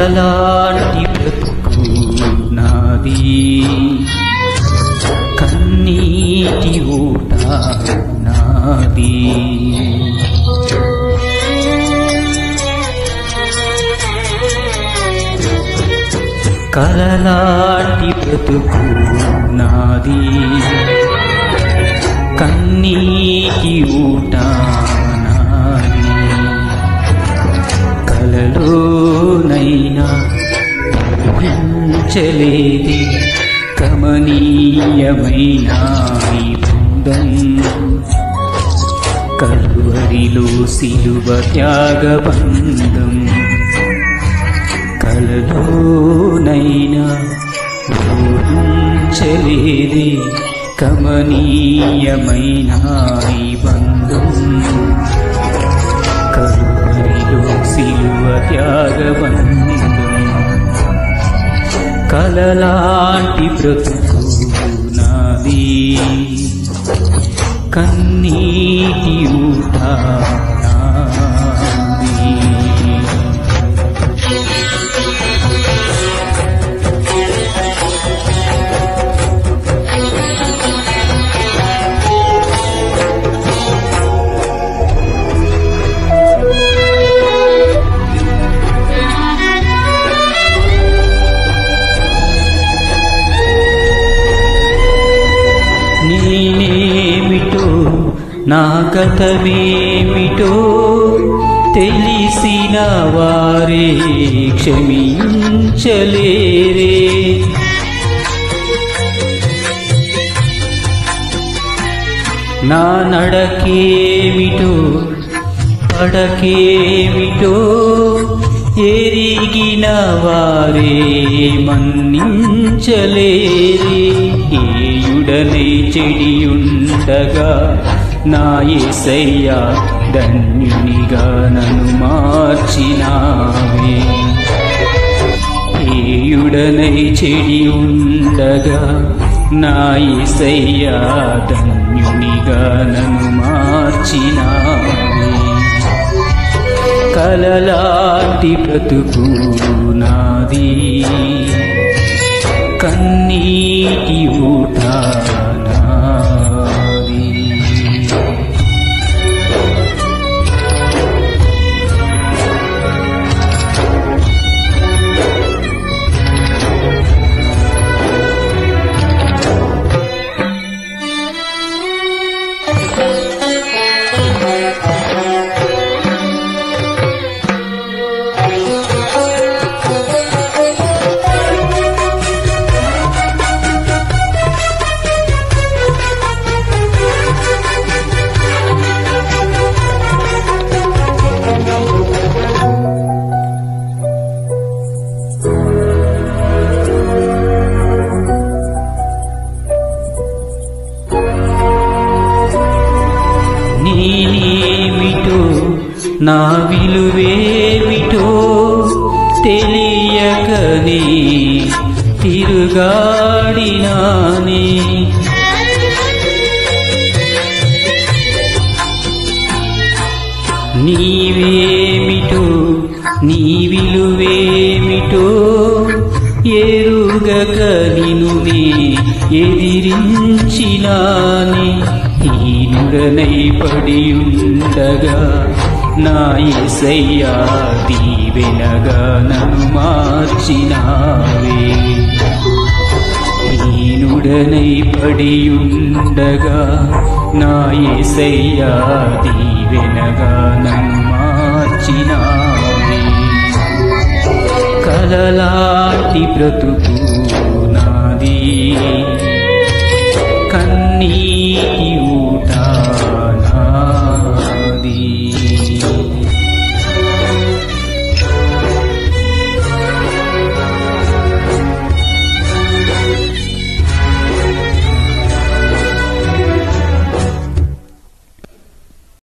కలలాంటి బ్రతుకు నాది కన్నీటి ఊట నాది కలలాంటి బ్రతుకు నాది కన్నీటి ఊట నాది కలలోనైనా ఊహించలేది కమనీయమైన ఈ బృందం కలువరిలో సిలువ త్యాగబంధం కలలోనైనా ఊహించలేది కమనీయమైన ఈ బంధం కలువరిలో సిలువ త్యాగబంధం కలలాంటి బ్రతుకు నాది కన్నీటి ఊట నాది నేనేమిటో నా గతమేమిటో తెలిసిన వారే క్షమించలేరే నా నడకేమిటో పడకేమిటో ఎరిగిన వారే మన్నించలేరే ఏయుడనే చెడియుండగా నా ఏసయ్యా ధన్యునిగా నన్ను మార్చినావే ఏయుడనై చెడి ఉండగా నా ఏసయ్యా ధన్యునిగా నన్ను మార్చినావే కలలాంటి బ్రతుకు నాది కన్నీటి ఊట నాది నేనేమిటో నా విలువేమిటో తెలియకనే తిరుగాడినానే నీవేమిటో నీ విలువేమిటో ఎరుగక నిను నే ఎదిరించినాని హీనుడనై పడి ఉండగా నా ఎసయ్యా దీవెనగా నన్ను మార్చినావే హీనుడనై పడి ఉండగా నా ఏసయ్యా దీవెనగా నన్ను మార్చినావే కలలాంటి బ్రతుకు నాది కన్నీటి ఊట నాది